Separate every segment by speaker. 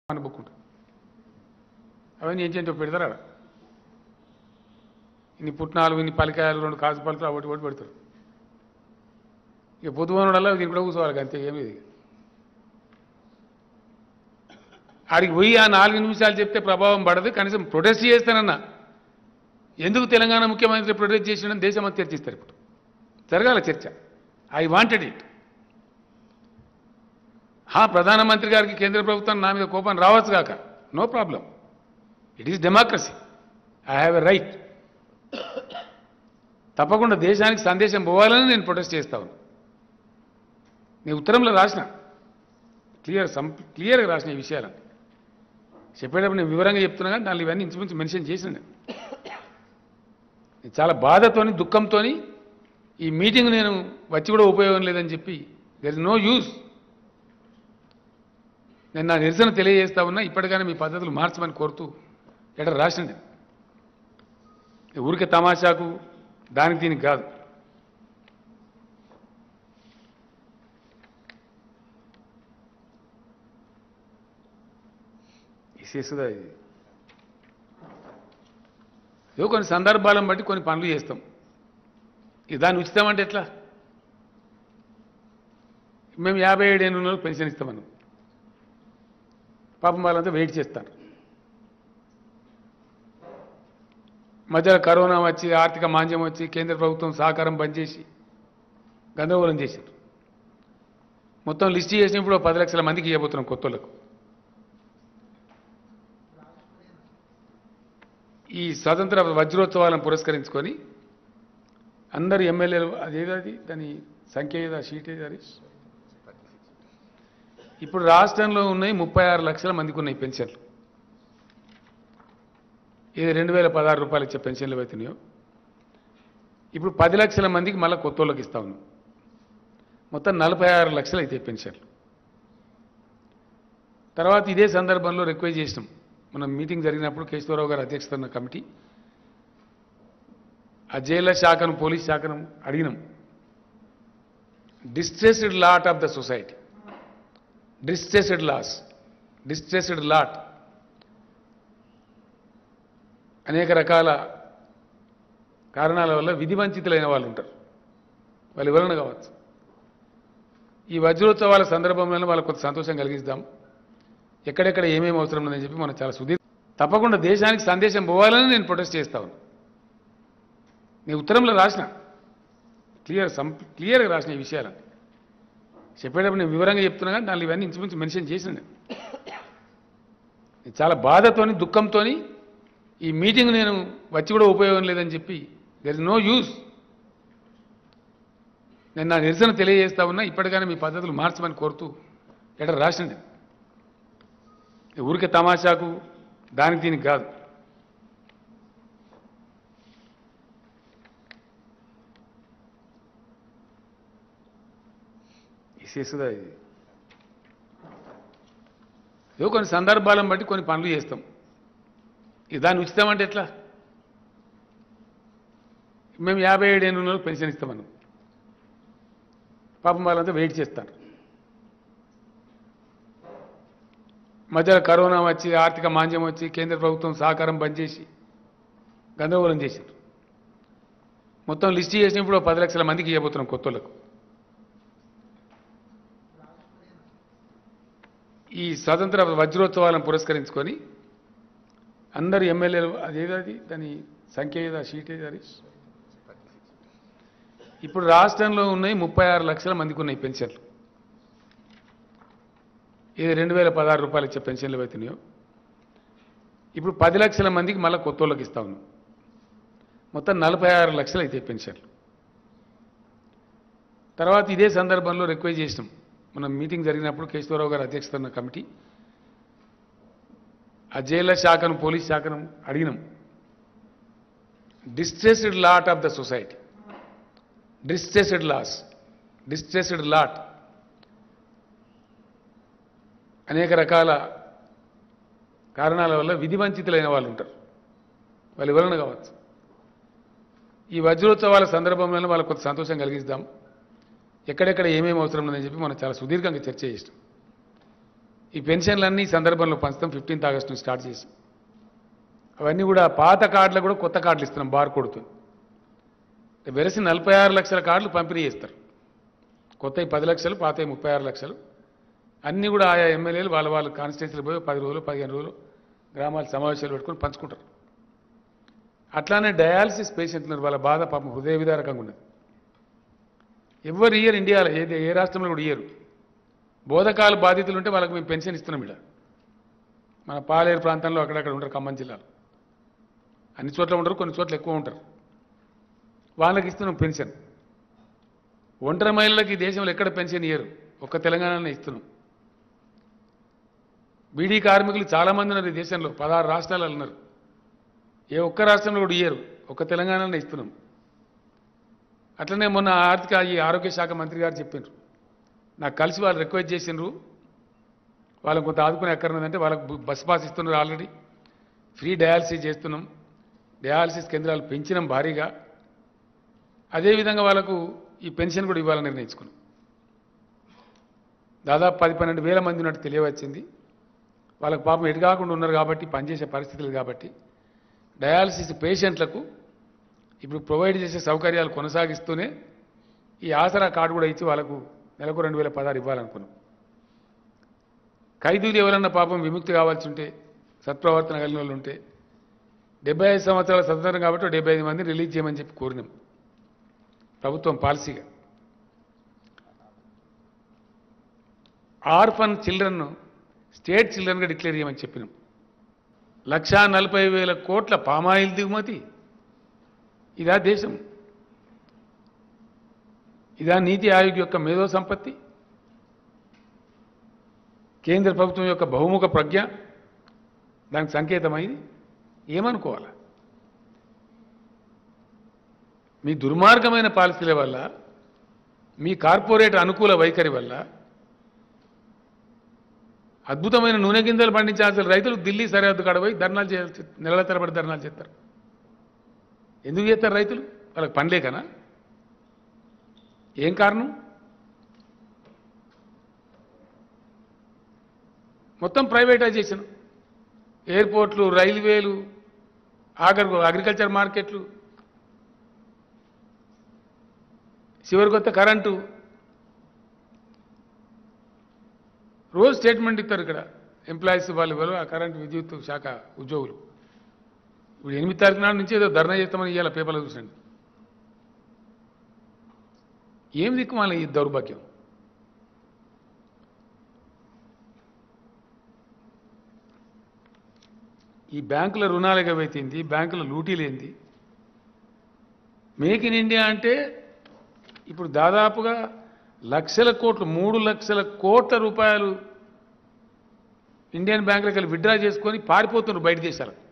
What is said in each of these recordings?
Speaker 1: అని బుక్ ఉంటుంది అవన్నీ ఏం చేయంటే పెడతారు ఆడ ఇన్ని పుట్నాలు ఇన్ని పలికాయలు రెండు కాసు పలుకులు ఒకటి ఒకటి పెడతారు ఇక పొద్దువనడల్లా దీని కూడా కూర్చోవాలి అంతే ఏమి ఇది ఆడికి పోయి ఆ నాలుగు నిమిషాలు చెప్తే ప్రభావం పడదు కనీసం ప్రొటెస్ట్ చేస్తానన్నా ఎందుకు తెలంగాణ ముఖ్యమంత్రి ప్రొటెస్ట్ చేసిన దేశం అంతా చర్చిస్తారు ఇప్పుడు జరగాల చర్చ ఐ వాంటెడ్ ఇట్ హా ప్రధానమంత్రి గారికి కేంద్ర ప్రభుత్వం నా మీద కోపం రావచ్చు కాక no problem it is democracy I have a right తప్పకుండా దేశానికి సందేశం పోవాలని నేను ప్రొటెస్ట్ చేస్తా ఉన్నా నేను ఉత్తరంలో రాసిన క్లియర్ సం క్లియర్గా రాసిన ఈ విషయాలను చెప్పేటప్పుడు నేను వివరంగా చెప్తున్నా కానీ దానిలో ఇవన్నీ ఇంచుమించు మెన్షన్ చేసిన నేను నేను చాలా బాధతోని దుఃఖంతోని ఈ మీటింగ్ నేను వచ్చి కూడా ఉపయోగం లేదని చెప్పి దెర్ ఇస్ నో యూస్ నేను నా నిరసన తెలియజేస్తా ఉన్నా ఇప్పటికైనా మీ పద్ధతులు మార్చమని కోరుతూ ఎక్కడ రాసిన నేను ఊరికే తమాషాకు దానికి దీనికి కాదు ఇసేసుదా ఇది ఏదో కొన్ని సందర్భాలను బట్టి కొన్ని పనులు చేస్తాం ఇది దాన్ని ఉచితం అంటే ఎట్లా మేము యాభై ఏడు ఏళ్ళు ఉన్న పెన్షన్ ఇస్తామన్నాం పాపం వాళ్ళంతా వెయిట్ చేస్తారు మధ్యలో కరోనా వచ్చి ఆర్థిక మాంద్యం వచ్చి కేంద్ర ప్రభుత్వం సహకారం బంద్ చేసి గందరగోళం చేశారు మొత్తం లిస్ట్ చేసినప్పుడు ఓ పది లక్షల మందికి ఇవ్వబోతున్నాం కొత్త వాళ్ళకు ఈ స్వతంత్ర వజ్రోత్సవాలను పురస్కరించుకొని అందరు ఎమ్మెల్యేలు అదేదో అది దాని సంఖ్య ఏదా షీట్ ఏది హరీష్ ఇప్పుడు రాష్ట్రంలో ఉన్నాయి ముప్పై ఆరు లక్షల మందికి ఉన్నాయి పెన్షన్లు ఇది రెండు వేల పదహారు రూపాయలు ఇచ్చే పెన్షన్లు అవుతున్నాయో ఇప్పుడు పది లక్షల మందికి మళ్ళీ కొత్త వాళ్ళకి ఇస్తా ఉన్నాం మొత్తం నలభై ఆరు లక్షలు అయితే పెన్షన్లు తర్వాత ఇదే సందర్భంలో రిక్వెస్ట్ చేసినాం మనం మీటింగ్ జరిగినప్పుడు కేశవరావు గారు అధ్యక్షత ఉన్న కమిటీ ఆ జైళ్ళ శాఖను పోలీస్ శాఖను అడిగినాం distressed lot of the society distressed loss distressed lot అనేక రకాల కారణాల వల్ల విధి వంచితులైన వాళ్ళు ఉంటారు వాళ్ళు ఎవరైనా కావచ్చు ఈ వజ్రోత్సవాల సందర్భంలో వాళ్ళకు కొంత సంతోషం కలిగిస్తాం ఎక్కడెక్కడ ఏమేమి అవసరం ఉందని చెప్పి మనం చాలా సుదీర్ తప్పకుండా దేశానికి సందేశం పోవాలని నేను ప్రొటెస్ట్ చేస్తా ఉన్నా నేను ఉత్తరంలో రాసిన క్లియర్ సం క్లియర్గా రాసిన ఈ విషయాలను చెప్పేటప్పుడు నేను వివరంగా చెప్తున్నా కానీ దానిలో ఇవన్నీ ఇంచుమించు మెన్షన్ చేసిన నేను నేను చాలా బాధతోని దుఃఖంతోని ఈ మీటింగ్ నేను వచ్చి కూడా ఉపయోగం లేదని చెప్పి దెర్ ఇస్ నో యూస్ నేను నా నిరసన తెలియజేస్తా ఉన్నా ఇప్పటికైనా మీ పద్ధతులు మార్చమని కోరుతూ ఎక్కడ రాసిన నేను ఊరికే తమాషాకు దానికి దీనికి కాదు ఇసేసుదా ఇది ఏదో కొన్ని సందర్భాలను బట్టి కొన్ని పనులు చేస్తాం ఇది దాన్ని ఉచితం అంటే ఎట్లా మేము యాభై ఏడు ఏళ్ళు ఉన్న పెన్షన్ ఇస్తామన్నాం పాపం వాళ్ళంతా వెయిట్ చేస్తారు మధ్యలో కరోనా వచ్చి ఆర్థిక మాంద్యం వచ్చి కేంద్ర ప్రభుత్వం సహకారం బంద్ చేసి గందరగోళం చేశారు మొత్తం లిస్ట్ చేసినప్పుడు ఓ పది లక్షల మందికి ఇవ్వబోతున్నాం కొత్త వాళ్ళకు ఈ స్వతంత్ర వజ్రోత్సవాలను పురస్కరించుకొని అందరు ఎమ్మెల్యేలు అదేదో అది దాని సంఖ్య ఏదా షీట్ ఏది హరీష్ ఇప్పుడు రాష్ట్రంలో ఉన్నాయి ముప్పై ఆరు లక్షల మందికి ఉన్నాయి పెన్షన్లు ఇది రెండు వేల పదహారు రూపాయలు ఇచ్చే పెన్షన్లు అవుతున్నాయో ఇప్పుడు పది లక్షల మందికి మళ్ళీ కొత్త వాళ్ళకి ఇస్తా ఉన్నాం మొత్తం నలభై ఆరు లక్షలు అయితే పెన్షన్లు తర్వాత ఇదే సందర్భంలో రిక్వెస్ట్ చేసినాం మనం మీటింగ్ జరిగినప్పుడు కేశవరావు గారు అధ్యక్షత ఉన్న కమిటీ ఆ జైళ్ళ శాఖను పోలీస్ శాఖను అడిగినాం distressed lot of the society distressed loss distressed lot అనేక రకాల కారణాల వల్ల విధి వంచితులైన వాళ్ళు ఉంటారు వాళ్ళు ఎవరైనా కావచ్చు ఈ వజ్రోత్సవాల సందర్భంలో వాళ్ళకు కొంత సంతోషం కలిగిస్తాం ఎక్కడెక్కడ ఏమేమి అవసరం ఉందని చెప్పి మనం చాలా సుదీర్ఘంగా చర్చ చేసినాం ఈ పెన్షన్లన్నీ ఈ సందర్భంలో పంచుతాం ఫిఫ్టీన్త్ ఆగస్టు నుంచి స్టార్ట్ చేసాం అవన్నీ కూడా పాత కార్డులు కూడా కొత్త కార్డులు ఇస్తున్నాం బార్ కొడుతూ వెరసి నలభై ఆరు లక్షల కార్డులు పంపిణీ చేస్తారు కొత్తవి పది లక్షలు పాతవి ముప్పై ఆరు లక్షలు అన్నీ కూడా ఆయా ఎమ్మెల్యేలు వాళ్ళ వాళ్ళ కాన్స్టిట్యూన్సీలు పోయి పది రోజులు పదిహేను రోజులు గ్రామాల సమావేశాలు పెట్టుకొని పంచుకుంటారు అట్లానే డయాలసిస్ పేషెంట్లు వాళ్ళ బాధ పాపం హృదయ విదారకంగా ఉన్నది ఎవరు ఇయ్యరు ఇండియాలో ఏది ఏ రాష్ట్రంలో కూడా ఇయ్యరు బోధకాలు బాధితులు ఉంటే వాళ్ళకి మేము పెన్షన్ ఇస్తున్నాం ఇక్కడ మన పాలేరు ప్రాంతంలో అక్కడక్కడ ఉంటారు ఖమ్మం జిల్లాలో అన్ని చోట్ల ఉంటారు కొన్ని చోట్ల ఎక్కువ ఉంటారు వాళ్ళకి ఇస్తున్నాం పెన్షన్ ఒంటరి మహిళలకు ఈ దేశంలో ఎక్కడ పెన్షన్ ఇయ్యరు ఒక్క తెలంగాణలో ఇస్తున్నాం బీడీ కార్మికులు చాలామంది ఉన్నారు ఈ దేశంలో పదహారు రాష్ట్రాలలో ఉన్నారు ఏ ఒక్క రాష్ట్రంలో కూడా ఇయ్యరు ఒక్క తెలంగాణలో ఇస్తున్నాం అట్లనే మొన్న ఆర్థిక ఈ ఆరోగ్య శాఖ మంత్రి గారు చెప్పారు నాకు కలిసి వాళ్ళు రిక్వెస్ట్ చేసిండ్రు వాళ్ళని కొంత ఆదుకునే ఎక్కడున్నదంటే వాళ్ళకు బు- బస్ పాస్ ఇస్తున్నారు ఆల్రెడీ ఫ్రీ డయాలసిస్ చేస్తున్నాం డయాలసిస్ కేంద్రాలు పెంచినాం భారీగా అదేవిధంగా వాళ్ళకు ఈ పెన్షన్ కూడా ఇవ్వాలని నిర్ణయించుకున్నాం దాదాపు పది పన్నెండు వేల మంది ఉన్నట్టు తెలియవచ్చింది వాళ్ళకు పాపం ఎటు కాకుండా ఉన్నారు కాబట్టి పనిచేసే పరిస్థితులు కాబట్టి డయాలసిస్ పేషెంట్లకు ఇప్పుడు ప్రొవైడ్ చేసే సౌకర్యాలు కొనసాగిస్తూనే ఈ ఆసరా కార్డు కూడా ఇచ్చి వాళ్ళకు నెలకు రెండు వేల పదహారు ఇవ్వాలనుకున్నాం ఖైదీలు ఎవరన్నా పాపం విముక్తి కావాల్సి ఉంటే సత్ప్రవర్తన కలిగిన వాళ్ళు ఉంటే డెబ్బై ఐదు సంవత్సరాల స్వతంత్రం కాబట్టి డెబ్బై ఐదు మందిని రిలీజ్ చేయమని చెప్పి కోరినాం ప్రభుత్వం పాలసీగా ఆర్ఫన్ చిల్డ్రన్ను స్టేట్ చిల్డ్రన్గా డిక్లేర్ చేయమని చెప్పినాం లక్షా నలభై వేల కోట్ల పామాయిల్ దిగుమతి ఇదా దేశం ఇదా నీతి ఆయోగ్ యొక్క మేధో సంపత్తి కేంద్ర ప్రభుత్వం యొక్క బహుముఖ ప్రజ్ఞ దానికి సంకేతమైంది ఏమనుకోవాలి మీ దుర్మార్గమైన పాలసీల వల్ల మీ కార్పొరేట్ అనుకూల వైఖరి వల్ల అద్భుతమైన నూనె గింజలు పండించాల్సిన రైతులు ఢిల్లీ సరిహద్దు కాడ పోయి ధర్నాలు చేయాల్సి నెలల తరబడి ధర్నాలు చేస్తారు ఎందుకు చేస్తారు రైతులు వాళ్ళకి పని లేకనా ఏం కారణం మొత్తం ప్రైవేటైజేషన్ ఎయిర్పోర్ట్లు రైల్వేలు ఆగర్ అగ్రికల్చర్ మార్కెట్లు చివరి కొత్త కరెంటు రోజు స్టేట్మెంట్ ఇస్తారు ఇక్కడ ఎంప్లాయీస్ వాళ్ళు ఎవరు ఆ కరెంటు విద్యుత్ శాఖ ఉద్యోగులు ఇప్పుడు ఎనిమిది తారీఖు నాడు నుంచి ఏదో ధర్నా చేస్తామని ఇవాళ పేపర్లో చూసండి ఏం దిక్కుమాల ఈ దౌర్భాగ్యం ఈ బ్యాంకుల రుణాలు ఎగవైతుంది బ్యాంకుల లూటీలేంది మేక్ ఇన్ ఇండియా అంటే ఇప్పుడు దాదాపుగా లక్షల కోట్లు మూడు లక్షల కోట్ల రూపాయలు ఇండియన్ బ్యాంకులకు వెళ్ళి విత్డ్రా చేసుకొని పారిపోతున్నారు బయట దేశాలకు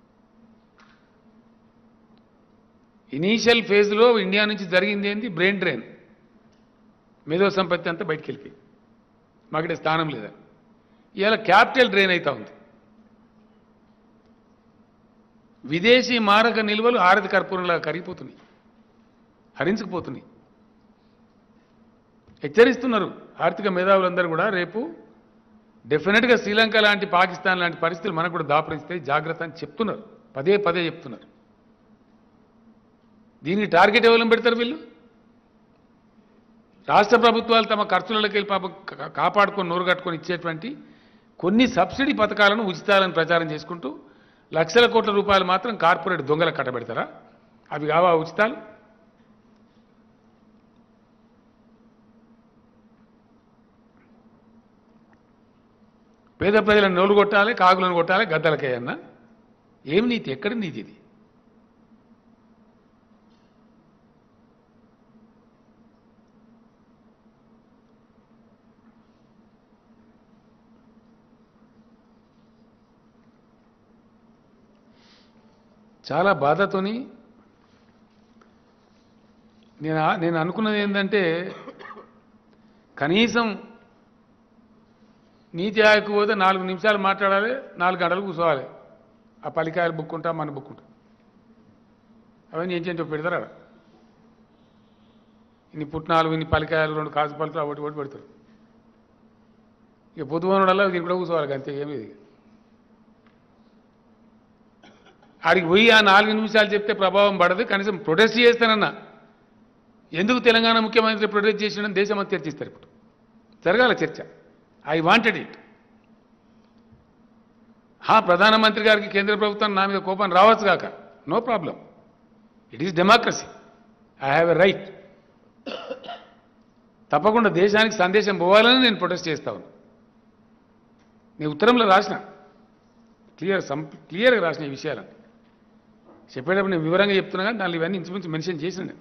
Speaker 1: ఇనీషియల్ ఫేజ్లో ఇండియా నుంచి జరిగింది ఏంటి బ్రెయిన్ డ్రైన్ మేధో సంపత్తి అంతా బయటికి వెళ్ళిపోయింది మాకిడ స్థానం లేదా ఇవాళ క్యాపిటల్ డ్రైన్ అవుతా ఉంది విదేశీ మారక నిల్వలు ఆరతి కర్పూరంలా కరిగిపోతున్నాయి హరించుకుపోతున్నాయి హెచ్చరిస్తున్నారు ఆర్థిక మేధావులందరూ కూడా రేపు డెఫినెట్గా శ్రీలంక లాంటి పాకిస్తాన్ లాంటి పరిస్థితులు మనకు కూడా దాపరిస్తే జాగ్రత్త అని చెప్తున్నారు పదే పదే చెప్తున్నారు దీనికి టార్గెట్ ఎవరు పెడతారు వీళ్ళు రాష్ట్ర ప్రభుత్వాలు తమ ఖర్చులకి వెళ్ళి పాపం కా- కాపాడుకొని నోరు కట్టుకొని ఇచ్చేటువంటి కొన్ని సబ్సిడీ పథకాలను ఉచితాలను ప్రచారం చేసుకుంటూ లక్షల కోట్ల రూపాయలు మాత్రం కార్పొరేట్ దొంగలకు కట్టబెడతారా అవి కావా ఉచితాలు పేద ప్రజలను నోలు కొట్టాలి కాగులను కొట్టాలి గద్దలకేయన్న ఏం నీతి ఎక్కడి నీతి ఇది చాలా బాధతోని నేను ఆ- నేను అనుకున్నది ఏంటంటే కనీసం నీతి ఆయోగకు పోతే నాలుగు నిమిషాలు మాట్లాడాలి నాలుగు గంటలు కూర్చోవాలి ఆ పలికాయలు బుక్కుంటా మన బుక్కుంటా అవన్నీ ఏం చేయండి పెడతారా ఆడ? ఇన్ని పుట్నాలు ఇన్ని పలికాయలు రెండు కాజు పలుకులు ఒకటి ఒకటి పెడతారు ఇక పొద్దుమనడల్లా దీని కూడా కూర్చోవాలి అంతే ఏమీ ఇది. ఆడికి పోయి ఆ నాలుగు నిమిషాలు చెప్తే ప్రభావం పడదు కనీసం ప్రొటెస్ట్ చేస్తానన్నా ఎందుకు తెలంగాణ ముఖ్యమంత్రి ప్రొటెస్ట్ చేసిన దేశం అంతా చర్చిస్తారు ఇప్పుడు జరగాల చర్చ ఐ వాంటెడ్ ఇట్ హా ప్రధానమంత్రి గారికి కేంద్ర ప్రభుత్వం నా మీద కోపం రావచ్చు కాక no problem it is democracy I have a right తప్పకుండా దేశానికి సందేశం పోవాలని నేను ప్రొటెస్ట్ చేస్తా ఉన్నా నేను ఉత్తరంలో రాసిన క్లియర్ సం క్లియర్గా రాసిన ఈ విషయాలని చెప్పేటప్పుడు నేను వివరంగా చెప్తున్నా కానీ దానిలో ఇవన్నీ ఇంచుమించు మెన్షన్ చేసిన నేను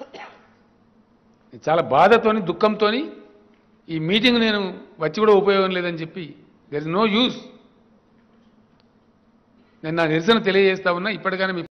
Speaker 1: నేను చాలా బాధతోని దుఃఖంతోని ఈ మీటింగ్ నేను వచ్చి కూడా ఉపయోగం లేదని చెప్పి దెర్ ఇస్ నో యూస్ నేను నా నిరసన తెలియజేస్తా ఉన్నా ఇప్పటికైనా మీ